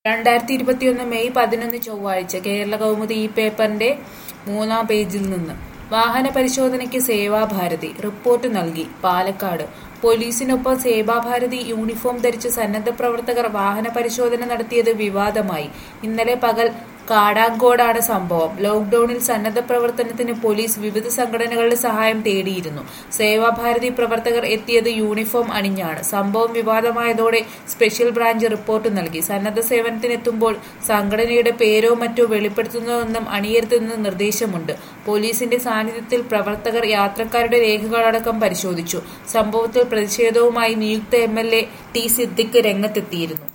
രണ്ടായിരത്തി ഇരുപത്തിയൊന്ന് മെയ് പതിനൊന്ന് ചൊവ്വാഴ്ച കേരള കൗമുദി ഈ പേപ്പറിന്റെ മൂന്നാം പേജിൽ നിന്ന് വാഹന പരിശോധനയ്ക്ക് സേവാഭാരതി റിപ്പോർട്ട് നൽകി പാലക്കാട് പോലീസിനൊപ്പം സേവാഭാരതി യൂണിഫോം ധരിച്ച സന്നദ്ധ പ്രവർത്തകർ വാഹന പരിശോധന നടത്തിയത് വിവാദമായി ഇന്നലെ പകൽ കാടാങ്കോടാണ് സംഭവം ലോക്ഡൌണിൽ സന്നദ്ധ പ്രവർത്തനത്തിന് പോലീസ് വിവിധ സംഘടനകളുടെ സഹായം തേടിയിരുന്നു സേവാഭാരതി പ്രവർത്തകർ എത്തിയത് യൂണിഫോം അണിഞ്ഞാണ് സംഭവം വിവാദമായതോടെ സ്പെഷ്യൽ ബ്രാഞ്ച് റിപ്പോർട്ട് നൽകി സന്നദ്ധ സേവനത്തിനെത്തുമ്പോൾ സംഘടനയുടെ പേരോ മറ്റോ വെളിപ്പെടുത്തുന്നതൊന്നും അണിയരുതെന്ന് നിർദ്ദേശമുണ്ട് പോലീസിന്റെ സാന്നിധ്യത്തിൽ പ്രവർത്തകർ യാത്രക്കാരുടെ രേഖകളടക്കം പരിശോധിച്ചു സംഭവത്തിൽ പ്രതിഷേധവുമായി നിയുക്ത M L A T Siddique രംഗത്തെത്തിയിരുന്നു